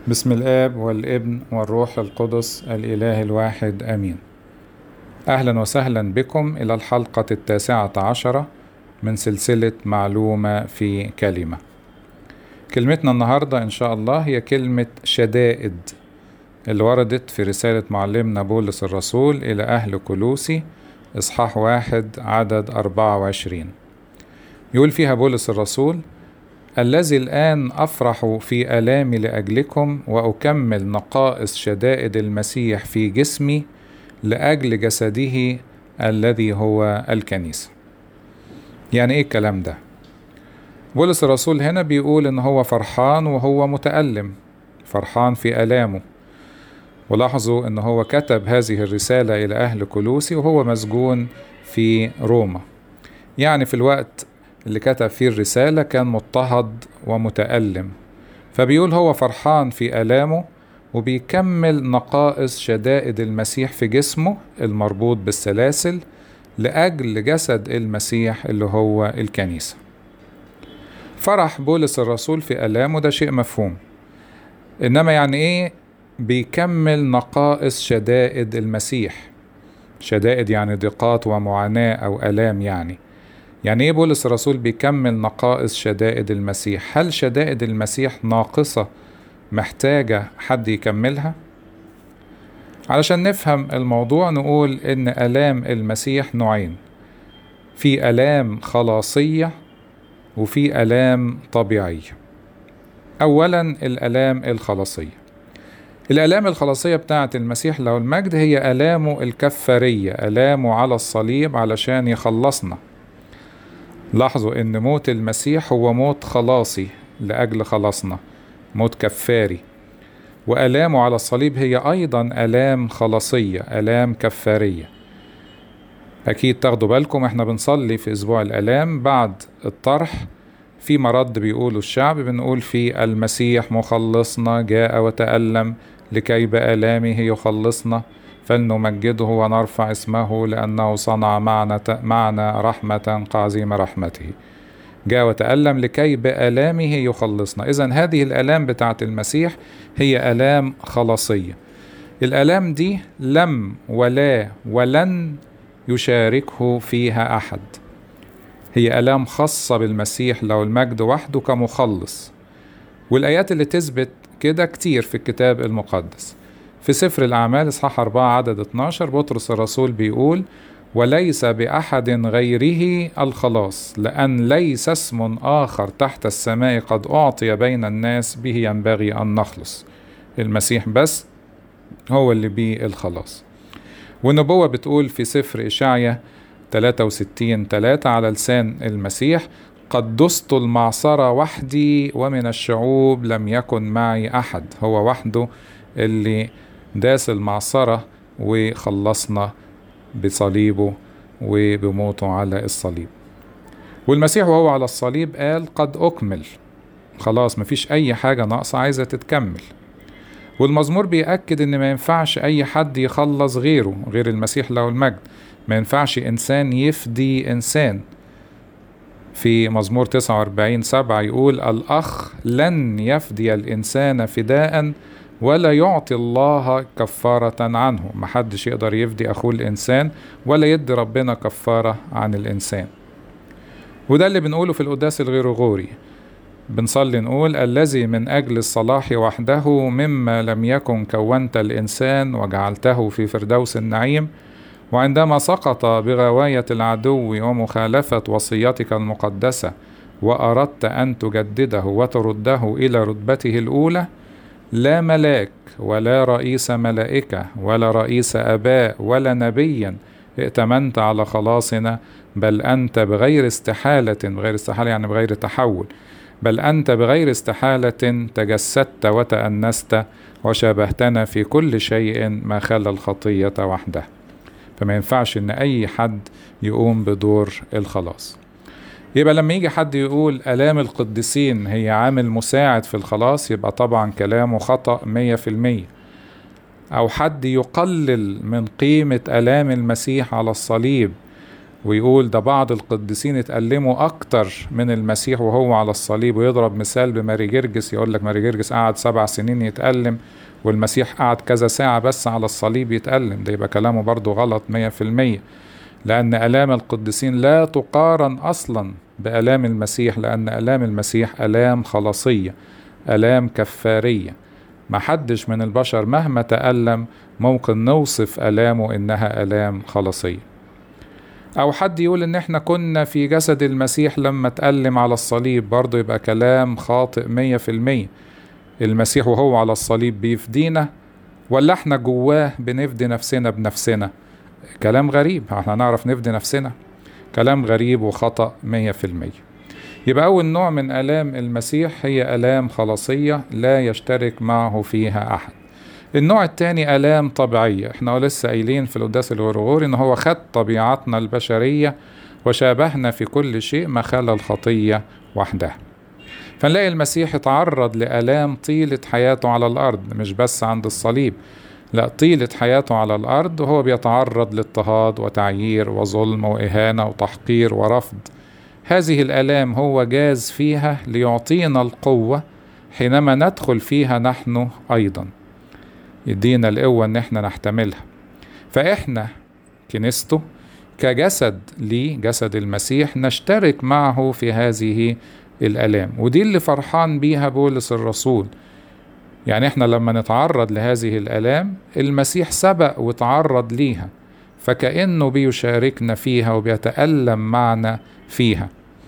بسم الآب والابن والروح القدس الإله الواحد آمين. أهلا وسهلا بكم إلى الحلقة التاسعة عشرة من سلسلة معلومة في كلمة. كلمتنا النهاردة إن شاء الله هي كلمة شدائد اللي وردت في رسالة معلمنا بولس الرسول إلى أهل كلوسي إصحاح واحد عدد أربعة وعشرين. يقول فيها بولس الرسول: الذي الآن أفرح في آلامي لأجلكم وأكمل نقائص شدائد المسيح في جسمي لأجل جسده الذي هو الكنيسة. يعني إيه الكلام ده؟ بولس الرسول هنا بيقول إن هو فرحان وهو متألم، فرحان في آلامه. ولاحظوا إن هو كتب هذه الرسالة إلى أهل كلوسي وهو مسجون في روما. يعني في الوقت اللي كتب فيه الرسالة كان مضطهد ومتألم فبيقول هو فرحان في آلامه وبيكمل نقائص شدائد المسيح في جسمه المربوط بالسلاسل لأجل جسد المسيح اللي هو الكنيسة فرح بولس الرسول في آلامه ده شيء مفهوم إنما يعني إيه بيكمل نقائص شدائد المسيح شدائد يعني ضيقات ومعاناة أو آلام يعني يعني ايه بولس الرسول بيكمل نقائص شدائد المسيح هل شدائد المسيح ناقصة محتاجة حد يكملها علشان نفهم الموضوع نقول ان الام المسيح نوعين في الام خلاصية وفي الام طبيعية اولا الالام الخلاصية الالام الخلاصية بتاعة المسيح له المجد هي الامه الكفارية الامه على الصليب علشان يخلصنا لاحظوا ان موت المسيح هو موت خلاصي لاجل خلاصنا موت كفاري والامه على الصليب هي ايضا الام خلاصيه الام كفاريه اكيد تاخدوا بالكم احنا بنصلي في اسبوع الالام بعد الطرح في مرض بيقوله الشعب بنقول في المسيح مخلصنا جاء وتألم لكي بآلامه يخلصنا فلنمجده ونرفع اسمه لأنه صنع معنا معنا رحمة كعظيم رحمته جاء وتألم لكي بآلامه يخلصنا إذا هذه الآلام بتاعة المسيح هي آلام خلاصية الآلام دي لم ولا ولن يشاركه فيها أحد هي آلام خاصة بالمسيح لو المجد وحده كمخلص والآيات اللي تثبت كده كتير في الكتاب المقدس في سفر الأعمال إصحاح 4 عدد 12 بطرس الرسول بيقول وليس بأحد غيره الخلاص لأن ليس اسم آخر تحت السماء قد أعطي بين الناس به ينبغي أن نخلص المسيح بس هو اللي بيه الخلاص والنبوة بتقول في سفر إشعيا 63 3 على لسان المسيح قد دست المعصرة وحدي ومن الشعوب لم يكن معي أحد هو وحده اللي داس المعصرة وخلصنا بصليبه وبموته على الصليب والمسيح وهو على الصليب قال قد أكمل خلاص مفيش أي حاجة ناقصة عايزة تتكمل والمزمور بيأكد إن ما ينفعش أي حد يخلص غيره غير المسيح له المجد ما ينفعش إنسان يفدي إنسان في مزمور 49 سبعة يقول الأخ لن يفدي الإنسان فداء ولا يعطي الله كفارة عنه محدش يقدر يفدي أخوه الإنسان ولا يدي ربنا كفارة عن الإنسان وده اللي بنقوله في القداس الغيرغوري بنصلي نقول الذي من أجل الصلاح وحده مما لم يكن كونت الإنسان وجعلته في فردوس النعيم وعندما سقط بغواية العدو ومخالفة وصيتك المقدسة وأردت أن تجدده وترده إلى رتبته الأولى لا ملاك ولا رئيس ملائكة ولا رئيس آباء ولا نبيا ائتمنت على خلاصنا بل أنت بغير استحالة بغير استحالة يعني بغير تحول بل أنت بغير استحالة تجسدت وتأنست وشابهتنا في كل شيء ما خلا الخطية وحده فما ينفعش إن أي حد يقوم بدور الخلاص يبقى لما يجي حد يقول آلام القديسين هي عامل مساعد في الخلاص يبقى طبعا كلامه خطأ مية في المية أو حد يقلل من قيمة آلام المسيح على الصليب ويقول ده بعض القديسين اتألموا أكتر من المسيح وهو على الصليب ويضرب مثال بماري جرجس يقول لك ماري جرجس قعد سبع سنين يتألم والمسيح قعد كذا ساعة بس على الصليب يتألم ده يبقى كلامه برضه غلط مية في المية لأن آلام القديسين لا تقارن أصلا بآلام المسيح لأن آلام المسيح آلام خلاصية آلام كفارية ما حدش من البشر مهما تألم ممكن نوصف آلامه إنها آلام خلاصية أو حد يقول إن إحنا كنا في جسد المسيح لما تألم على الصليب برضه يبقى كلام خاطئ مية في المية المسيح وهو على الصليب بيفدينا ولا إحنا جواه بنفدي نفسنا بنفسنا كلام غريب احنا هنعرف نفدي نفسنا كلام غريب وخطأ مية في المية يبقى أول نوع من آلام المسيح هي آلام خلاصية لا يشترك معه فيها أحد النوع الثاني آلام طبيعية احنا لسه قايلين في القداس الغرغوري ان هو خد طبيعتنا البشرية وشابهنا في كل شيء ما خلا الخطية وحدها فنلاقي المسيح اتعرض لآلام طيلة حياته على الأرض مش بس عند الصليب لا طيلة حياته على الأرض وهو بيتعرض لاضطهاد وتعيير وظلم وإهانة وتحقير ورفض هذه الآلام هو جاز فيها ليعطينا القوة حينما ندخل فيها نحن أيضا يدينا القوة إن احنا نحتملها فإحنا كنيسته كجسد ليه جسد المسيح نشترك معه في هذه الآلام ودي اللي فرحان بيها بولس الرسول يعني احنا لما نتعرض لهذه الآلام المسيح سبق وتعرض ليها فكأنه بيشاركنا فيها وبيتألم معنا فيها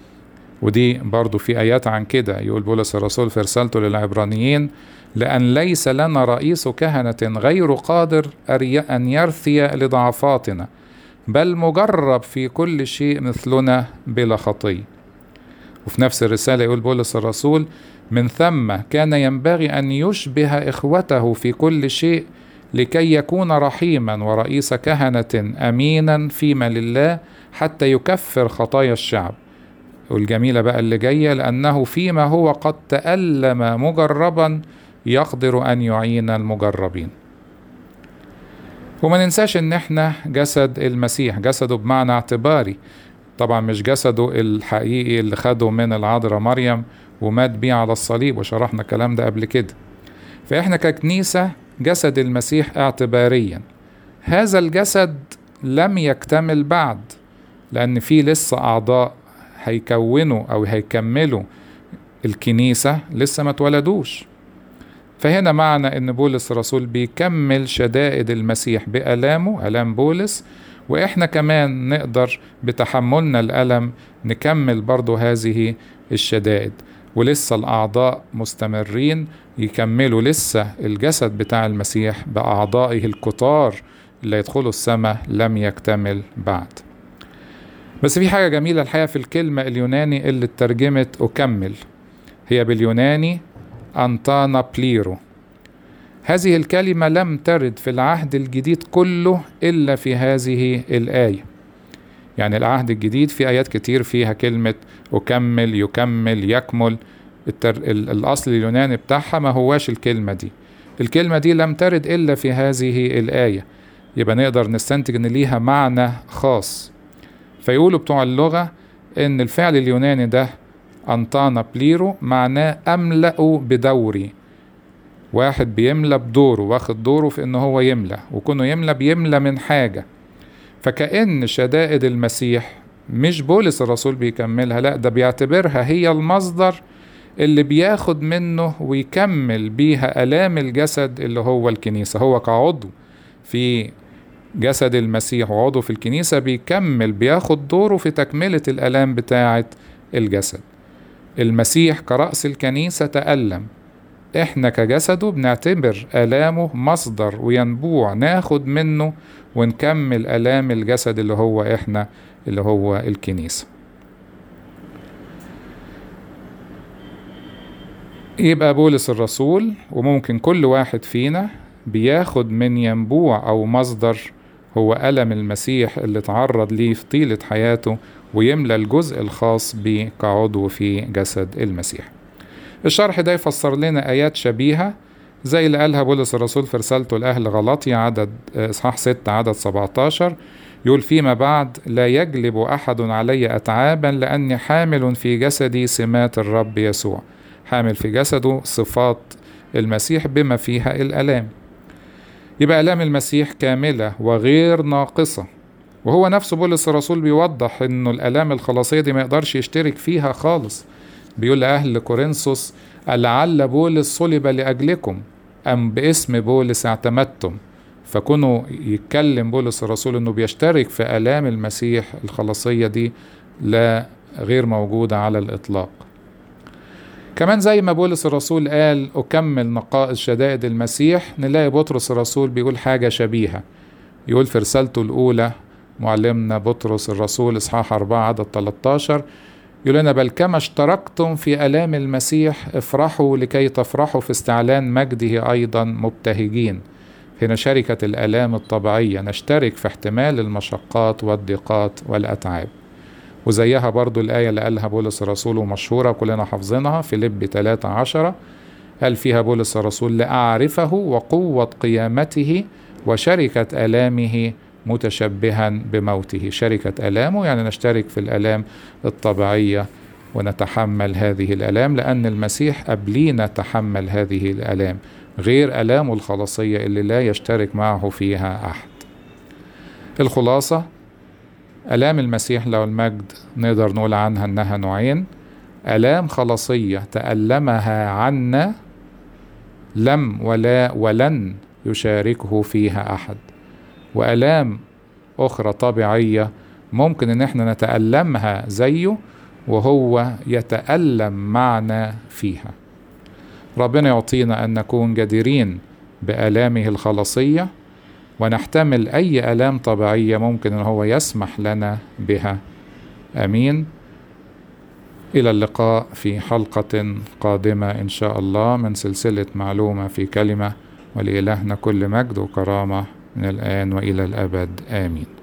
ودي برضو في آيات عن كده يقول بولس الرسول في رسالته للعبرانيين لأن ليس لنا رئيس كهنة غير قادر أن يرثي لضعفاتنا بل مجرب في كل شيء مثلنا بلا خطية وفي نفس الرسالة يقول بولس الرسول من ثم كان ينبغي أن يشبه إخوته في كل شيء لكي يكون رحيما ورئيس كهنة أمينا فيما لله حتى يكفر خطايا الشعب والجميلة بقى اللي جاية لأنه فيما هو قد تألم مجربا يقدر أن يعين المجربين وما ننساش ان احنا جسد المسيح جسده بمعنى اعتباري طبعا مش جسده الحقيقي اللي خده من العذراء مريم ومات بيه على الصليب وشرحنا الكلام ده قبل كده فاحنا ككنيسة جسد المسيح اعتباريا هذا الجسد لم يكتمل بعد لأن في لسه أعضاء هيكونوا أو هيكملوا الكنيسة لسه ما اتولدوش فهنا معنى ان بولس الرسول بيكمل شدائد المسيح بألامه ألام بولس وإحنا كمان نقدر بتحملنا الألم نكمل برضو هذه الشدائد ولسه الأعضاء مستمرين يكملوا لسه الجسد بتاع المسيح بأعضائه الكتار اللي يدخلوا السماء لم يكتمل بعد بس في حاجة جميلة الحقيقة في الكلمة اليوناني اللي اترجمت أكمل هي باليوناني أنطانا بليرو هذه الكلمة لم ترد في العهد الجديد كله إلا في هذه الآية يعني العهد الجديد في آيات كتير فيها كلمة أكمل يكمل يكمل التر... الأصل اليوناني بتاعها ما هواش الكلمة دي الكلمة دي لم ترد إلا في هذه الآية يبقى نقدر نستنتج إن ليها معنى خاص فيقولوا بتوع اللغة إن الفعل اليوناني ده أنطانا بليرو معناه أملأ بدوري واحد بيملى بدوره واخد دوره في إن هو يملى وكونه يملى بيملى من حاجة فكأن شدائد المسيح مش بولس الرسول بيكملها لا ده بيعتبرها هي المصدر اللي بياخد منه ويكمل بيها آلام الجسد اللي هو الكنيسة هو كعضو في جسد المسيح وعضو في الكنيسة بيكمل بياخد دوره في تكملة الآلام بتاعة الجسد المسيح كرأس الكنيسة تألم احنا كجسده بنعتبر آلامه مصدر وينبوع ناخد منه ونكمل آلام الجسد اللي هو احنا اللي هو الكنيسة يبقى بولس الرسول وممكن كل واحد فينا بياخد من ينبوع أو مصدر هو ألم المسيح اللي تعرض ليه في طيلة حياته ويملى الجزء الخاص بيه كعضو في جسد المسيح الشرح ده يفسر لنا آيات شبيهة زي اللي قالها بولس الرسول في رسالته لأهل غلطية عدد إصحاح 6 عدد 17 يقول فيما بعد لا يجلب أحد علي أتعابا لأني حامل في جسدي سمات الرب يسوع حامل في جسده صفات المسيح بما فيها الآلام يبقى آلام المسيح كاملة وغير ناقصة وهو نفسه بولس الرسول بيوضح انه الآلام الخلاصية دي ما يقدرش يشترك فيها خالص بيقول لأهل كورنثوس لعل بولس صلب لأجلكم أم باسم بولس اعتمدتم فكونوا يتكلم بولس الرسول انه بيشترك في آلام المسيح الخلاصية دي لا غير موجودة على الإطلاق كمان زي ما بولس الرسول قال أكمل نقائص شدائد المسيح نلاقي بطرس الرسول بيقول حاجة شبيهة يقول في رسالته الأولى معلمنا بطرس الرسول إصحاح 4 عدد 13 يقول لنا بل كما اشتركتم في آلام المسيح افرحوا لكي تفرحوا في استعلان مجده أيضا مبتهجين هنا شركة الآلام الطبيعية نشترك في احتمال المشقات والضيقات والأتعاب وزيها برضو الآية اللي قالها بولس الرسول ومشهورة كلنا حافظينها في لب 13 قال فيها بولس الرسول لأعرفه وقوة قيامته وشركة آلامه متشبها بموته شركة آلامه يعني نشترك في الآلام الطبيعية ونتحمل هذه الآلام لأن المسيح قبلينا تحمل هذه الآلام غير آلامه الخلاصية اللي لا يشترك معه فيها أحد الخلاصة آلام المسيح له المجد نقدر نقول عنها إنها نوعين آلام خلاصية تألمها عنا لم ولا ولن يشاركه فيها أحد وآلام أخرى طبيعية ممكن إن احنا نتألمها زيه وهو يتألم معنا فيها ربنا يعطينا أن نكون جديرين بآلامه الخلاصية ونحتمل أي آلام طبيعية ممكن أن هو يسمح لنا بها آمين إلى اللقاء في حلقة قادمة إن شاء الله من سلسلة معلومة في كلمة ولإلهنا كل مجد وكرامة من الآن وإلى الأبد آمين